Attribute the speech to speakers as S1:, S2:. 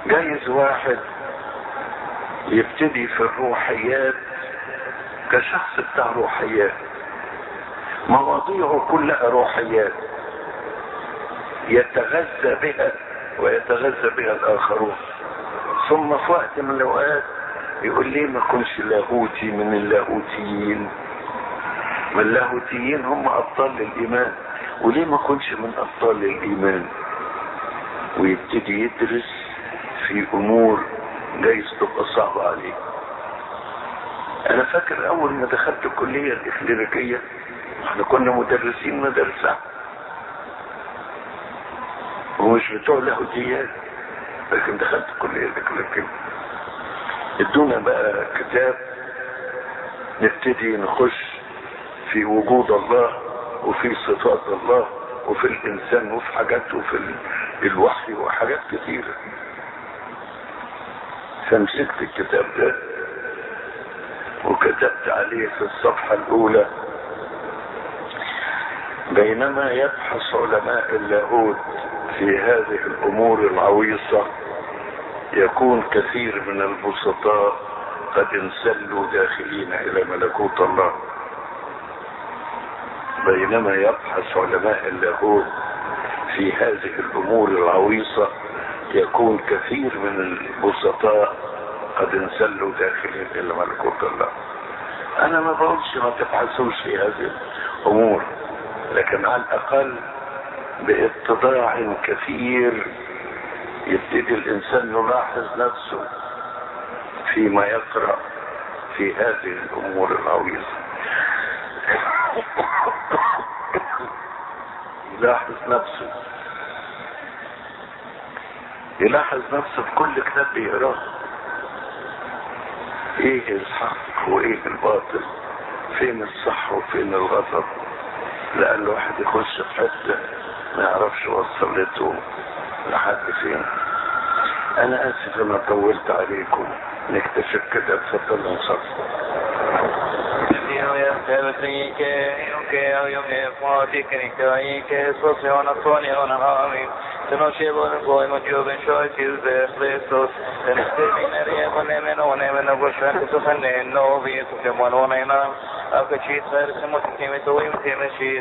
S1: جايز واحد يبتدي في الروحيات كشخص بتاع روحيات مواضيعه كلها روحيات يتغذى بها ويتغذى بها الاخرون ثم في وقت من الاوقات يقول ليه ما كنش لاهوتي من اللاهوتيين ما اللاهوتيين هم ابطال الايمان وليه ما كنش من ابطال الايمان ويبتدي يدرس في امور جايز تبقى صعبة عليه انا فاكر اول ما دخلت الكلية الاكليريكية احنا كنا مدرسين مدرسة ومش بتوع لاهوتيات لكن دخلت الكلية الاكليريكية ادونا بقى كتاب نبتدي نخش في وجود الله وفي صفات الله وفي الانسان وفي حاجات وفي الوحي وحاجات كثيرة فمسكت الكتاب ده وكتبت عليه في الصفحة الاولى بينما يبحث علماء اللاهوت في هذه الامور العويصة يكون كثير من البسطاء قد انسلوا داخلين الى ملكوت الله بينما يبحث علماء اللاهوت في هذه الامور العويصة يكون كثير من البسطاء قد انسلوا داخلين الى ملكوت الله انا ما بقولش ما تبحثوش في هذه الامور لكن على الاقل باتضاع كثير يبتدي الانسان يلاحظ نفسه فيما يقرا في هذه الامور العويصه يلاحظ نفسه يلاحظ نفسه في كل كتاب بيقراه ايه الحق وايه الباطل فين الصح وفين الغلط لان الواحد يخش في حته ما يعرفش وصلته لحد فين انا اسف انا طولت عليكم نكتشف كده اتفضلوا نصلي
S2: Se non c'è buono poi, ma Dio ben ciò che il Cristo, se ne terminare con ne meno ne meno cosciente su fanne no vi tu che buono ne na aka ci tsar se mo ti me to im te me shi